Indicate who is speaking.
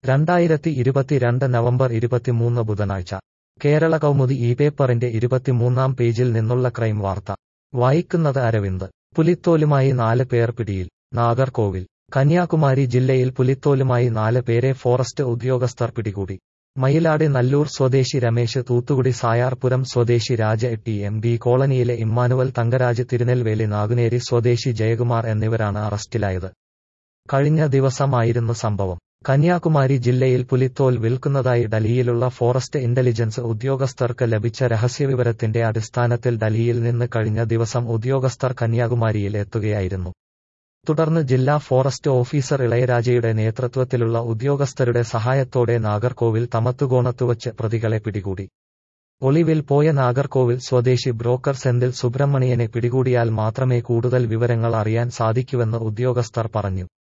Speaker 1: രണ്ടായിരത്തി ഇരുപത്തിരണ്ട് നവംബർ ഇരുപത്തിമൂന്ന് ബുധനാഴ്ച കേരള കൗമുദി ഈ പേപ്പറിന്റെ ഇരുപത്തിമൂന്നാം പേജിൽ നിന്നുള്ള ക്രൈം വാർത്ത വായിക്കുന്നത് അരവിന്ദ് പുലിത്തോലുമായി നാല് പേർ പിടിയിൽ നാഗർകോവിൽ കന്യാകുമാരി ജില്ലയിൽ പുലിത്തോലുമായി നാല് പേരെ ഫോറസ്റ്റ് ഉദ്യോഗസ്ഥർ പിടികൂടി മയിലാടി നല്ലൂർ സ്വദേശി രമേശ് തൂത്തുകുടി സായാർപുരം സ്വദേശി രാജ ടി എം ബി കോളനിയിലെ ഇമ്മാനുവൽ തങ്കരാജ് തിരുനെൽവേലി നാഗുനേരി സ്വദേശി ജയകുമാർ എന്നിവരാണ് അറസ്റ്റിലായത് കഴിഞ്ഞ ദിവസമായിരുന്നു സംഭവം കന്യാകുമാരി ജില്ലയിൽ പുലിത്തോൽ വിൽക്കുന്നതായി ഡൽഹിയിലുള്ള ഫോറസ്റ്റ് ഇന്റലിജൻസ് ഉദ്യോഗസ്ഥർക്ക് ലഭിച്ച രഹസ്യവിവരത്തിന്റെ അടിസ്ഥാനത്തിൽ ഡൽഹിയിൽ നിന്ന് കഴിഞ്ഞ ദിവസം ഉദ്യോഗസ്ഥർ കന്യാകുമാരിയിൽ എത്തുകയായിരുന്നു തുടർന്ന് ജില്ലാ ഫോറസ്റ്റ് ഓഫീസർ ഇളയരാജയുടെ നേതൃത്വത്തിലുള്ള ഉദ്യോഗസ്ഥരുടെ സഹായത്തോടെ നാഗർകോവിൽ തമത്തുകോണത്തുവച്ച് പ്രതികളെ പിടികൂടി ഒളിവിൽ പോയ നാഗർകോവിൽ സ്വദേശി ബ്രോക്കർ സെന്തിൽ സുബ്രഹ്മണിയനെ പിടികൂടിയാൽ മാത്രമേ കൂടുതൽ വിവരങ്ങൾ അറിയാൻ സാധിക്കുവെന്ന് ഉദ്യോഗസ്ഥർ പറഞ്ഞു